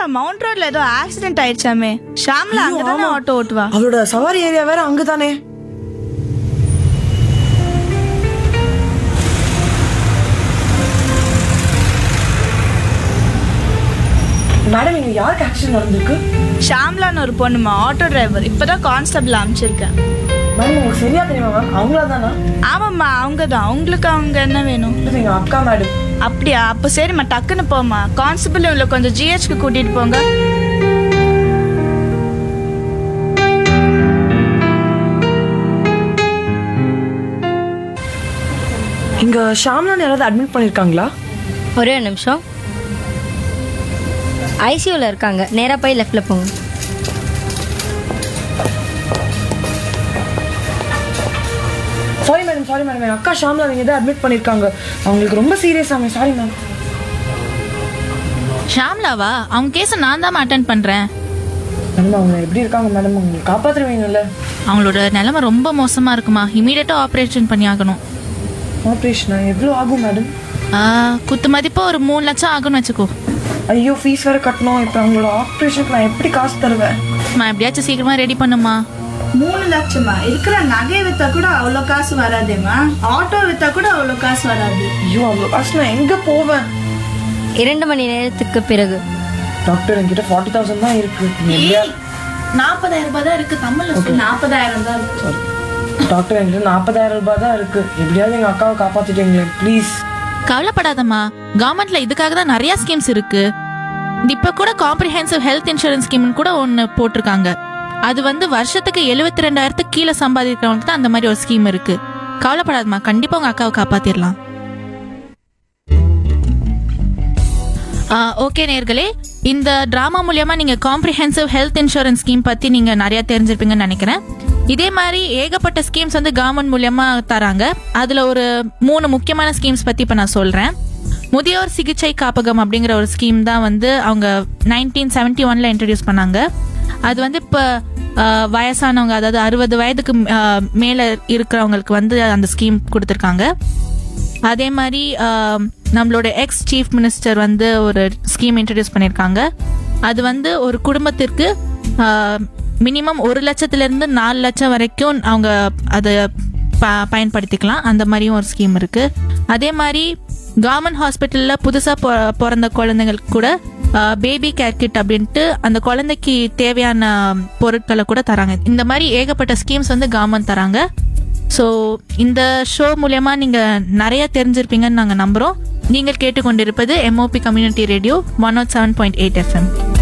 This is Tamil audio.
புதுசா மவுண்ட் ரோட்ல ஏதோ ஆக்சிடென்ட் ஆயிடுச்சாமே ஷாம்லா ஐயோ, அங்கதானே ஆமா. ஆட்டோ ஓட்டுவா அவளோட சவாரி ஏரியா வேற அங்கதானே மேடம் இங்க யாருக்கு ஆக்சிடென்ட் நடந்திருக்கு ஷாம்லான்னு ஒரு பொண்ணுமா ஆட்டோ டிரைவர் இப்பதான் கான்ஸ்டபிள் அமைச்சிருக்கேன் மேம் உங்களுக்கு சரியா தெரியுமா மேம் அவங்களா தானா ஆமாம்மா அவங்க தான் உங்களுக்கு அவங்க என்ன வேணும் இது எங்க அக்கா மேடம் அப்படியா அப்ப சரிம்மா டக்குன்னு போம்மா கான்ஸ்டபிள் இவ்வளோ கொஞ்சம் ஜிஹெச்க்கு கூட்டிட்டு போங்க இங்க ஷாம்லான்னு யாராவது அட்மிட் பண்ணிருக்காங்களா ஒரே ஒரு நிமிஷம் ஐசியூவில் இருக்காங்க நேராக போய் லெஃப்டில் போங்க சாரி மேடம் சாரி மேடம் என் அக்கா ஷாம்லா நீங்க தான் அட்மிட் பண்ணிருக்காங்க அவங்களுக்கு ரொம்ப சீரியஸ் ஆமே சாரி மேம் ஷாம்லாவா அவங்க கேஸை நான் தான் அட்டன் பண்றேன் மேடம் அவங்க எப்படி இருக்காங்க மேடம் அவங்க காப்பாத்துருவீங்கல்ல அவங்களோட நிலைமை ரொம்ப மோசமா இருக்குமா இமீடியட்டா ஆப்ரேஷன் பண்ணி ஆகணும் ஆப்ரேஷனா எவ்வளோ ஆகும் மேடம் ஆ, குத்து மதிப்பா ஒரு மூணு லட்சம் ஆகும்னு வச்சுக்கோ ஐயோ ஃபீஸ் வேற கட்டணும் இப்போ அவங்களோட ஆப்ரேஷனுக்கு நான் எப்படி காசு தருவேன் நான் எப்படியாச்சும் சீக்கிரமா ரெடி பண்ணுமா மூணு லட்சமா இருக்கிற நகை வித்தா கூட அவ்வளோ காசு வராதேம்மா ஆட்டோ வித்தா கூட அவ்வளோ காசு வராது ஐயோ அவ்வளோ காசு நான் எங்கே போவேன் இரண்டு மணி நேரத்துக்கு பிறகு டாக்டர் என்கிட்ட ஃபார்ட்டி தௌசண்ட் தான் இருக்கு நீங்க எப்படியா நாற்பதாயிரம் ரூபாய் தான் இருக்கு தமிழ்ல நாற்பதாயிரம் தான் இருக்கு. டாக்டர் என்கிட்ட நாற்பதாயிரம் ரூபாய் தான் இருக்கு எப்படியாவது எங்க அக்காவை காப்பாத்திட்டீங்களே ப்ளீஸ் கவலைப்படாதம்மா கவர்மெண்ட்ல இதுக்காக தான் நிறைய ஸ்கீம்ஸ் இருக்கு இப்ப கூட காம்ப்ரிஹென்சிவ் ஹெல்த் இன்சூரன்ஸ் ஸ்கீம் கூட ஒன்னு போட்டிருக்காங்க அது வந்து வருஷத்துக்கு எழுபத்தி ரெண்டாயிரத்துக்கு கீழே சம்பாதிக்கிறவங்களுக்கு தான் அந்த மாதிரி ஒரு ஸ்கீம் இருக்கு கவலைப்படாதம்மா கண்டிப்பா உங்க அக்காவை காப்பாத்திடலாம் ஓகே நேர்களே இந்த டிராமா மூலியமா நீங்க காம்ப்ரிஹென்சிவ் ஹெல்த் இன்சூரன்ஸ் ஸ்கீம் பத்தி நீங்க நிறைய தெரிஞ்சிருப்பீங்கன்னு நினைக்கிறேன் இதே மாதிரி ஏகப்பட்ட ஸ்கீம்ஸ் வந்து கவர்மெண்ட் மூலியமா தராங்க அதுல ஒரு மூணு முக்கியமான ஸ்கீம்ஸ் பத்தி இப்ப நான் சொல்றேன் முதியோர் சிகிச்சை காப்பகம் அப்படிங்கிற ஒரு ஸ்கீம் தான் வந்து அவங்க நைன்டீன் செவன்டி ஒன்ல இன்ட்ரடியூஸ் பண்ணாங்க அது வந்து இப்போ வயசானவங்க அதாவது அறுபது வயதுக்கு ஆஹ், மேல இருக்கிறவங்களுக்கு வந்து அந்த ஸ்கீம் கொடுத்துருக்காங்க அதே மாதிரி ஆம், நம்மளோட எக்ஸ் சீஃப் மினிஸ்டர் வந்து ஒரு ஸ்கீம் இன்ட்ரடியூஸ் பண்ணியிருக்காங்க அது வந்து ஒரு குடும்பத்திற்கு மினிமம் ஒரு லட்சத்துல இருந்து நாலு லட்சம் வரைக்கும் அவங்க அதை ப- பயன்படுத்திக்கலாம் அந்த மாதிரியும் ஒரு ஸ்கீம் இருக்கு அதே மாதிரி கவர்மெண்ட் ஹாஸ்பிட்டலில் புதுசாக பிறந்த குழந்தைங்களுக்கு கூட பேபி கேர் கிட் அப்படின்ட்டு அந்த குழந்தைக்கு தேவையான பொருட்களை கூட தராங்க இந்த மாதிரி ஏகப்பட்ட ஸ்கீம்ஸ் வந்து கவர்மெண்ட் தராங்க ஸோ இந்த ஷோ மூலயமா நீங்கள் நிறைய தெரிஞ்சிருப்பீங்கன்னு நாங்கள் நம்புகிறோம் நீங்கள் கேட்டுக்கொண்டிருப்பது MOP community radio one not seven point eight FM